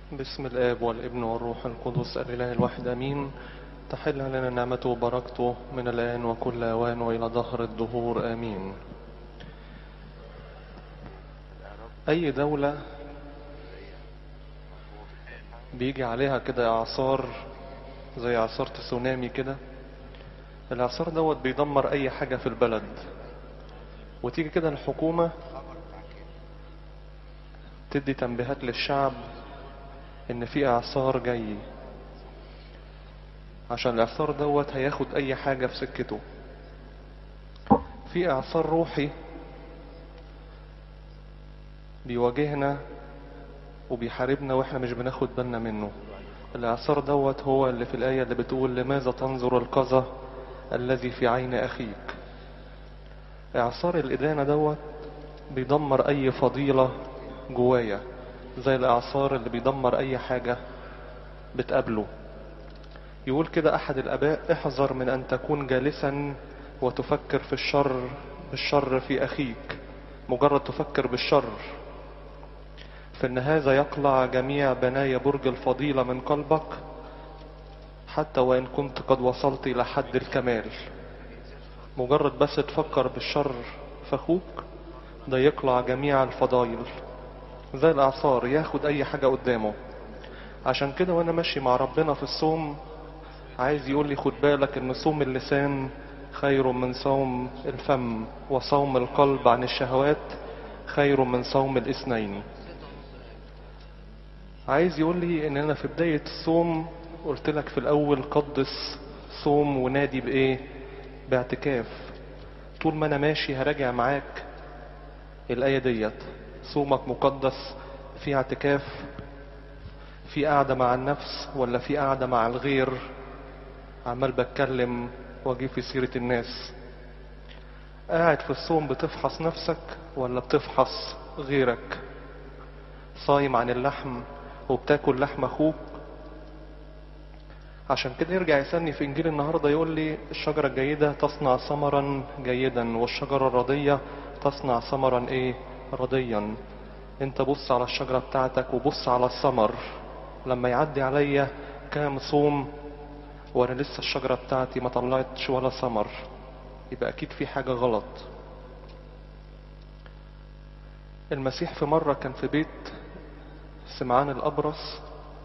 بسم الآب والابن والروح القدس الإله الواحد أمين تحل لنا نعمته وبركته من الآن وكل أوان وإلى ظهر الدهور آمين أي دولة بيجي عليها كده إعصار زي إعصار تسونامي كده الإعصار دوت بيدمر أي حاجة في البلد وتيجي كده الحكومة تدي تنبيهات للشعب ان في اعصار جاي عشان الاعصار دوت هياخد اي حاجة في سكته في اعصار روحي بيواجهنا وبيحاربنا واحنا مش بناخد بالنا منه الاعصار دوت هو اللي في الاية اللي بتقول لماذا تنظر القذى الذي في عين اخيك اعصار الادانة دوت بيدمر اي فضيلة جوايا زي الإعصار اللي بيدمر أي حاجة بتقابله يقول كده أحد الآباء احذر من أن تكون جالسا وتفكر في الشر بالشر في أخيك مجرد تفكر بالشر فإن هذا يقلع جميع بنايا برج الفضيلة من قلبك حتى وإن كنت قد وصلت إلى حد الكمال مجرد بس تفكر بالشر في أخوك ده يقلع جميع الفضائل زي الإعصار ياخد أي حاجة قدامه عشان كده وأنا ماشي مع ربنا في الصوم عايز يقول لي خد بالك إن صوم اللسان خير من صوم الفم وصوم القلب عن الشهوات خير من صوم الاثنين عايز يقول لي إن أنا في بداية الصوم قلت لك في الأول قدس صوم ونادي بإيه باعتكاف طول ما أنا ماشي هراجع معاك الآية ديت صومك مقدس في اعتكاف في قعدة مع النفس ولا في قعدة مع الغير عمال بتكلم واجيب في سيرة الناس قاعد في الصوم بتفحص نفسك ولا بتفحص غيرك صايم عن اللحم وبتاكل لحم اخوك عشان كده يرجع يسألني في انجيل النهاردة يقول لي الشجرة الجيدة تصنع ثمرا جيدا والشجرة الرضية تصنع ثمرا ايه رضيا انت بص على الشجرة بتاعتك وبص على الثمر لما يعدي عليا كام صوم وانا لسه الشجرة بتاعتي ما طلعتش ولا ثمر يبقى اكيد في حاجة غلط المسيح في مرة كان في بيت سمعان الابرص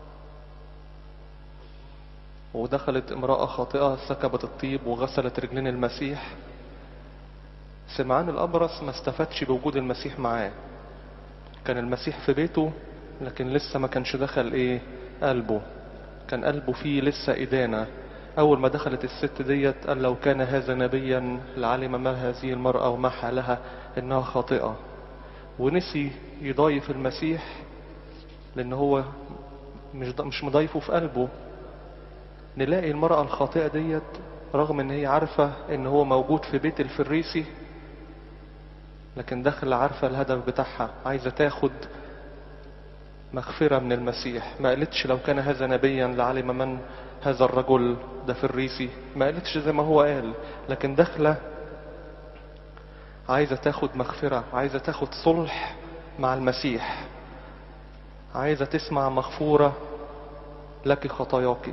ودخلت امرأة خاطئة سكبت الطيب وغسلت رجلين المسيح سمعان الأبرص ما استفادش بوجود المسيح معاه كان المسيح في بيته لكن لسه ما كانش دخل ايه قلبه كان قلبه فيه لسه إدانة أول ما دخلت الست ديت قال لو كان هذا نبيا لعلم ما هذه المرأة وما حالها إنها خاطئة ونسي يضايف المسيح لأن هو مش مش مضايفه في قلبه نلاقي المرأة الخاطئة ديت رغم ان هي عارفة ان هو موجود في بيت الفريسي لكن داخل عارفة الهدف بتاعها عايزة تاخد مغفرة من المسيح ما قالتش لو كان هذا نبيا لعلم من هذا الرجل ده فريسي ما قالتش زي ما هو قال لكن داخلة عايزة تاخد مغفرة عايزة تاخد صلح مع المسيح عايزة تسمع مغفورة لك خطاياك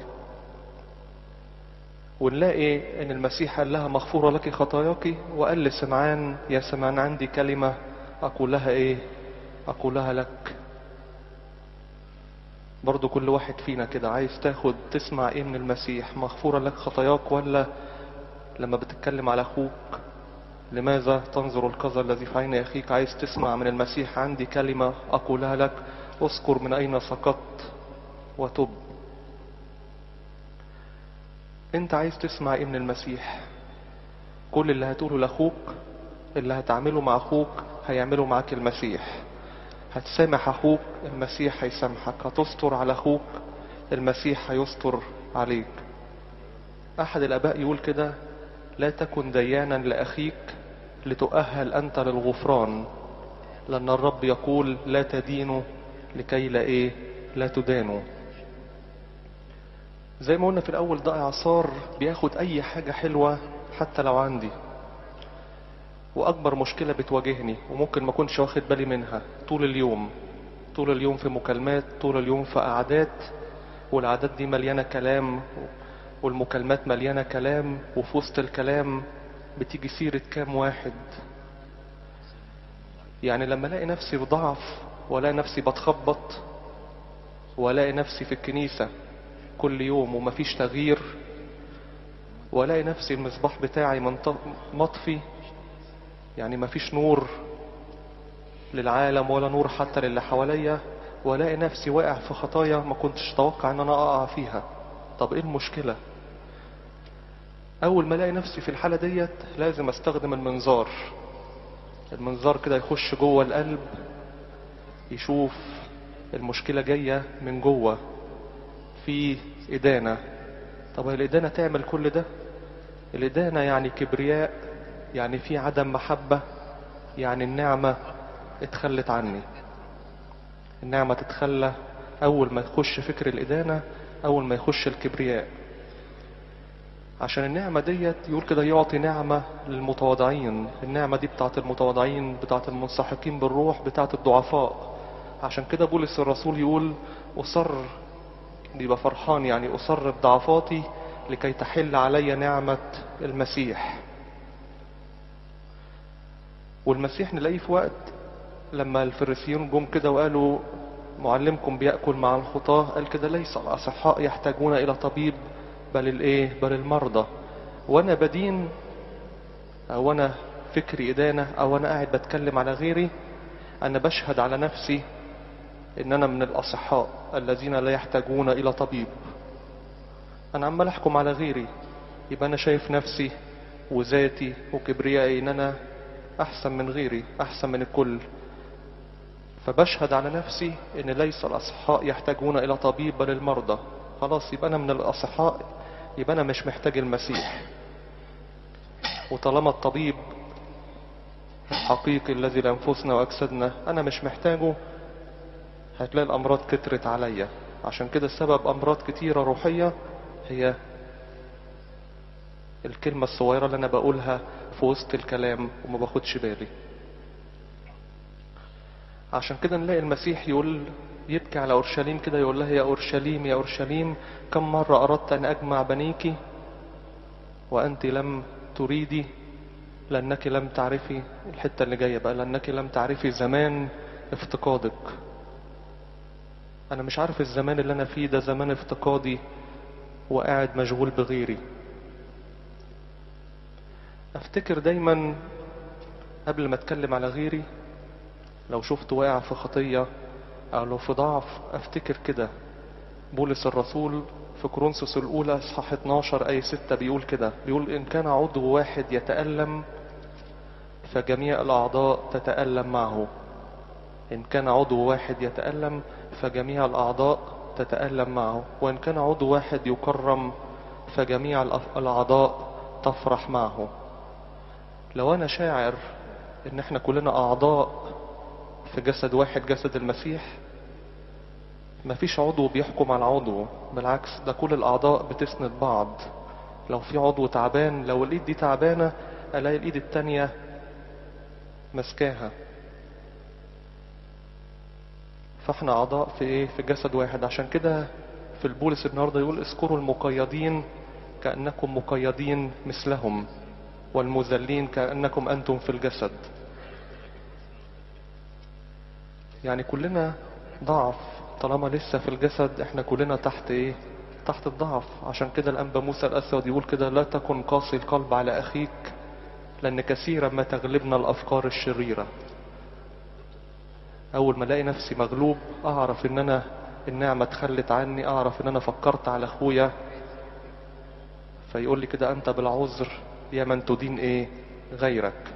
ونلاقي ان المسيح قال لها مغفورة لك خطاياك وقال لسمعان يا سمعان عندي كلمة اقولها ايه اقولها لك برضو كل واحد فينا كده عايز تاخد تسمع ايه من المسيح مغفورة لك خطاياك ولا لما بتتكلم على اخوك لماذا تنظر القذى الذي في عين اخيك عايز تسمع من المسيح عندي كلمة اقولها لك اذكر من اين سقطت وتب انت عايز تسمع ايه من المسيح كل اللي هتقوله لاخوك اللي هتعمله مع اخوك هيعمله معاك المسيح هتسامح اخوك المسيح هيسامحك هتستر على اخوك المسيح هيستر عليك احد الاباء يقول كده لا تكن ديانا لاخيك لتؤهل انت للغفران لان الرب يقول لا تدينوا لكي لا ايه لا تدانوا زي ما قلنا في الاول ده اعصار بياخد اي حاجة حلوة حتى لو عندي واكبر مشكلة بتواجهني وممكن ما اكونش واخد بالي منها طول اليوم طول اليوم في مكالمات طول اليوم في قعدات والقعدات دي مليانة كلام والمكالمات مليانة كلام وفي وسط الكلام بتيجي سيرة كام واحد يعني لما الاقي نفسي بضعف والاقي نفسي بتخبط والاقي نفسي في الكنيسة كل يوم ومفيش تغيير والاقي نفسي المصباح بتاعي منط- مطفي يعني مفيش نور للعالم ولا نور حتى للي حواليا والاقي نفسي واقع في خطايا ما كنتش اتوقع ان انا اقع فيها طب ايه المشكلة اول ما الاقي نفسي في الحالة ديت لازم استخدم المنظار المنظار كده يخش جوه القلب يشوف المشكلة جاية من جوه في إدانة طب هي الإدانة تعمل كل ده الإدانة يعني كبرياء يعني في عدم محبة يعني النعمة اتخلت عني النعمة تتخلى أول ما يخش فكر الإدانة أول ما يخش الكبرياء عشان النعمة ديت يقول كده يعطي نعمة للمتواضعين النعمة دي بتاعت المتواضعين بتاعت المنسحقين بالروح بتاعت الضعفاء عشان كده بولس الرسول يقول أصر بيبقى فرحان يعني أصر بضعفاتي لكي تحل علي نعمة المسيح والمسيح نلاقيه في وقت لما الفريسيون جم كده وقالوا معلمكم بيأكل مع الخطاة قال كده ليس الأصحاء يحتاجون إلى طبيب بل الإيه بل المرضى وأنا بدين أو أنا فكري إدانة أو أنا قاعد بتكلم على غيري أنا بشهد على نفسي إن أنا من الأصحاء الذين لا يحتاجون إلى طبيب أنا عمال أحكم على غيري يبقى أنا شايف نفسي وذاتي وكبريائي إن أنا أحسن من غيري أحسن من الكل فبشهد على نفسي ان ليس الاصحاء يحتاجون الى طبيب بل المرضى خلاص يبقى انا من الاصحاء يبقى انا مش محتاج المسيح وطالما الطبيب الحقيقي الذي لانفسنا واجسادنا انا مش محتاجه هتلاقي الامراض كترت عليا عشان كده سبب امراض كتيره روحيه هي الكلمه الصغيره اللي انا بقولها في وسط الكلام وما باخدش بالي عشان كده نلاقي المسيح يقول يبكي على أورشليم كده يقول لها يا أورشليم يا أورشليم كم مرة أردت أن أجمع بنيك وأنت لم تريدي لأنك لم تعرفي الحتة اللي جاية بقى لأنك لم تعرفي زمان افتقادك أنا مش عارف الزمان اللي أنا فيه ده زمان افتقادي وقاعد مشغول بغيري أفتكر دايما قبل ما أتكلم على غيري لو شفت واقع في خطية أو لو في ضعف أفتكر كده بولس الرسول في كورنثوس الأولى إصحاح 12 أي 6 بيقول كده بيقول إن كان عضو واحد يتألم فجميع الأعضاء تتألم معه إن كان عضو واحد يتألم فجميع الأعضاء تتألم معه وإن كان عضو واحد يكرم فجميع الأف- الأعضاء تفرح معه لو أنا شاعر إن إحنا كلنا أعضاء في جسد واحد جسد المسيح مفيش عضو بيحكم على عضو بالعكس ده كل الأعضاء بتسند بعض لو في عضو تعبان لو الإيد دي تعبانة ألاقي الإيد التانية مسكاها فاحنا أعضاء في إيه في جسد واحد عشان كده في البولس النهارده يقول اذكروا المقيدين كأنكم مقيدين مثلهم والمذلين كأنكم أنتم في الجسد يعني كلنا ضعف طالما لسه في الجسد احنا كلنا تحت ايه تحت الضعف عشان كده الأنبا موسى الأسود يقول كده لا تكن قاسي القلب على أخيك لأن كثيرا ما تغلبنا الأفكار الشريرة أول ما ألاقي نفسي مغلوب أعرف إن أنا النعمة اتخلت عني أعرف إن أنا فكرت على أخويا فيقول لي كده أنت بالعذر يا من تدين إيه غيرك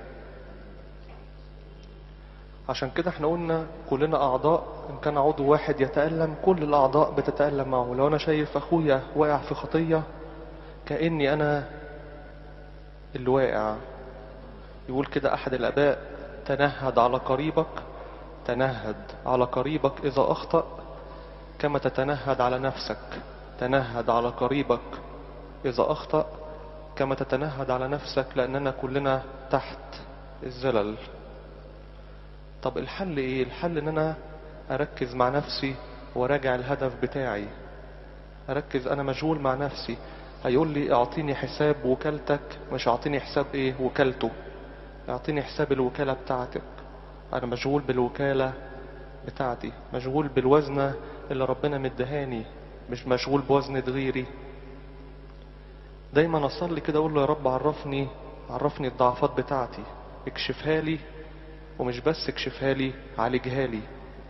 عشان كده احنا قلنا كلنا أعضاء إن كان عضو واحد يتألم كل الأعضاء بتتألم معه لو أنا شايف أخويا واقع في خطية كأني أنا اللي واقع يقول كده أحد الآباء تنهد على قريبك تنهد على قريبك إذا أخطأ كما تتنهد على نفسك تنهد على قريبك إذا أخطأ كما تتنهد على نفسك لأننا كلنا تحت الزلل طب الحل إيه الحل إن أنا اركز مع نفسي وراجع الهدف بتاعي اركز انا مشغول مع نفسي هيقول لي اعطيني حساب وكالتك مش اعطيني حساب ايه وكالته اعطيني حساب الوكالة بتاعتك انا مشغول بالوكالة بتاعتي مشغول بالوزنة اللي ربنا مدهاني مش مشغول بوزنة غيري دايما اصلي كده اقول له يا رب عرفني عرفني الضعفات بتاعتي اكشفها لي ومش بس اكشفها لي عالجها لي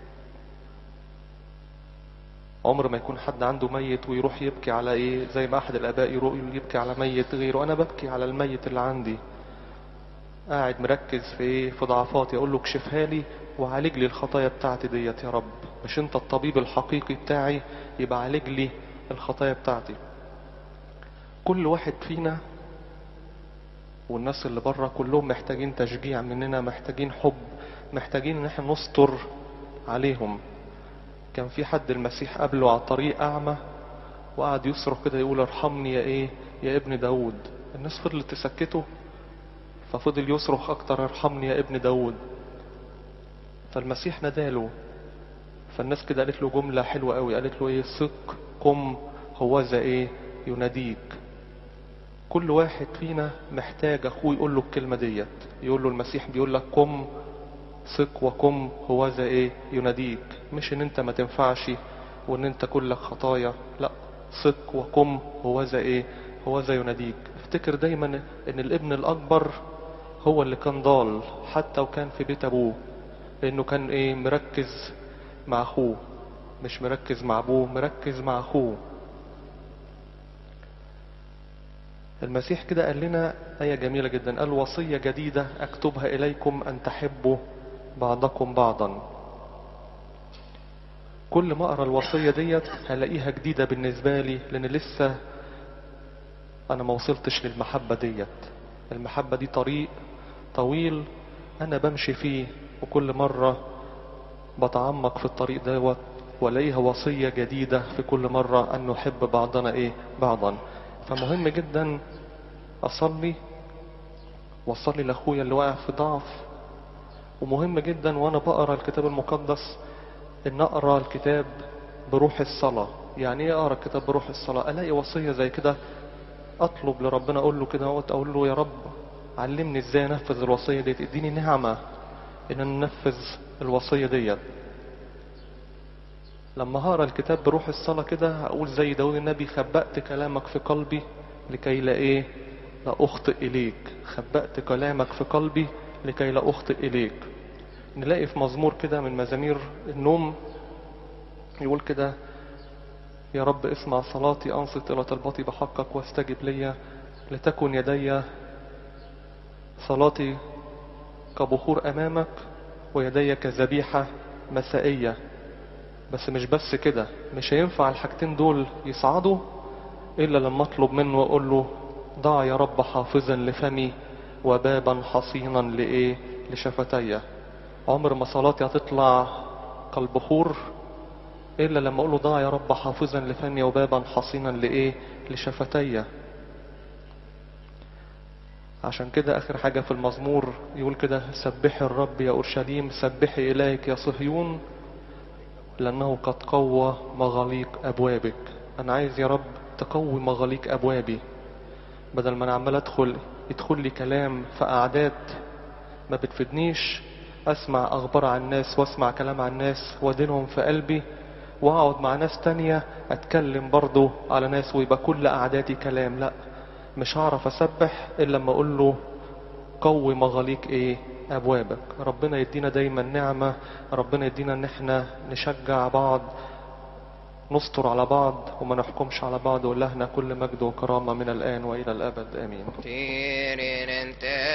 عمر ما يكون حد عنده ميت ويروح يبكي على ايه زي ما احد الاباء يروح يبكي على ميت غيره انا ببكي على الميت اللي عندي قاعد مركز في ايه في ضعفاتي اقول له اكشفها لي وعالج لي الخطايا بتاعتي ديت يا رب مش انت الطبيب الحقيقي بتاعي يبقى عالج لي الخطايا بتاعتي كل واحد فينا والناس اللي بره كلهم محتاجين تشجيع مننا محتاجين حب محتاجين ان احنا نستر عليهم كان في حد المسيح قابله على الطريق اعمى وقعد يصرخ كده يقول ارحمني يا ايه يا ابن داود الناس فضلت تسكته ففضل يصرخ اكتر ارحمني يا ابن داود فالمسيح ناداله فالناس كده قالت له جملة حلوة قوي قالت له ايه ثق قم هوذا ايه يناديك كل واحد فينا محتاج اخوه يقول له الكلمة ديت يقول له المسيح بيقول لك قم ثق وقم هوذا ايه يناديك مش ان انت ما تنفعش وان انت كلك خطايا لا ثق وقم هوذا ايه هوذا يناديك افتكر دايما ان الابن الاكبر هو اللي كان ضال حتى وكان في بيت ابوه لانه كان ايه مركز مع اخوه مش مركز مع ابوه مركز مع اخوه المسيح كده قال لنا آية جميلة جدا قال وصية جديدة أكتبها إليكم أن تحبوا بعضكم بعضا كل ما أقرأ الوصية ديت هلاقيها جديدة بالنسبة لي لأن لسه أنا ما وصلتش للمحبة ديت المحبة دي طريق طويل أنا بمشي فيه وكل مرة بتعمق في الطريق دوت والاقيها وصية جديدة في كل مرة أن نحب بعضنا إيه بعضا فمهم جدا أصلي وأصلي لأخويا اللي واقع في ضعف ومهم جدا وأنا بقرأ الكتاب المقدس إن أقرأ الكتاب بروح الصلاة يعني إيه أقرأ الكتاب بروح الصلاة ألاقي وصية زي كده أطلب لربنا أقول له كده أقول له يا رب علمني إزاي أنفذ الوصية ديت اديني نعمة إن ننفذ الوصية ديت لما هقرا الكتاب بروح الصلاة كده هقول زي داود النبي خبأت كلامك في قلبي لكي لا ايه لا اخطئ اليك خبأت كلامك في قلبي لكي لا اخطئ اليك نلاقي في مزمور كده من مزامير النوم يقول كده يا رب اسمع صلاتي انصت الى طلباتي بحقك واستجب لي لتكن يدي صلاتي كبخور امامك ويدي كذبيحة مسائية بس مش بس كده مش هينفع الحاجتين دول يصعدوا إلا لما أطلب منه وأقول له ضع يا رب حافظا لفمي وبابا حصينا لإيه لشفتي عمر ما صلاتي هتطلع كالبخور إلا لما أقول له ضع يا رب حافظا لفمي وبابا حصينا لإيه لشفتي عشان كده آخر حاجة في المزمور يقول كده سبحي الرب يا أورشليم سبحي إليك يا صهيون لأنه قد قوى مغاليق أبوابك أنا عايز يا رب تقوي مغاليق أبوابي بدل ما أنا عمال أدخل يدخل لي كلام في أعداد ما بتفيدنيش أسمع أخبار عن الناس وأسمع كلام عن الناس وأدينهم في قلبي وأقعد مع ناس تانية أتكلم برضو على ناس ويبقى كل أعدادي كلام لأ مش هعرف أسبح إلا لما أقول له قوي مغاليق إيه أبوابك ربنا يدينا دايما نعمة ربنا يدينا ان احنا نشجع بعض نستر على بعض وما نحكمش على بعض ولهنا كل مجد وكرامة من الآن وإلى الأبد آمين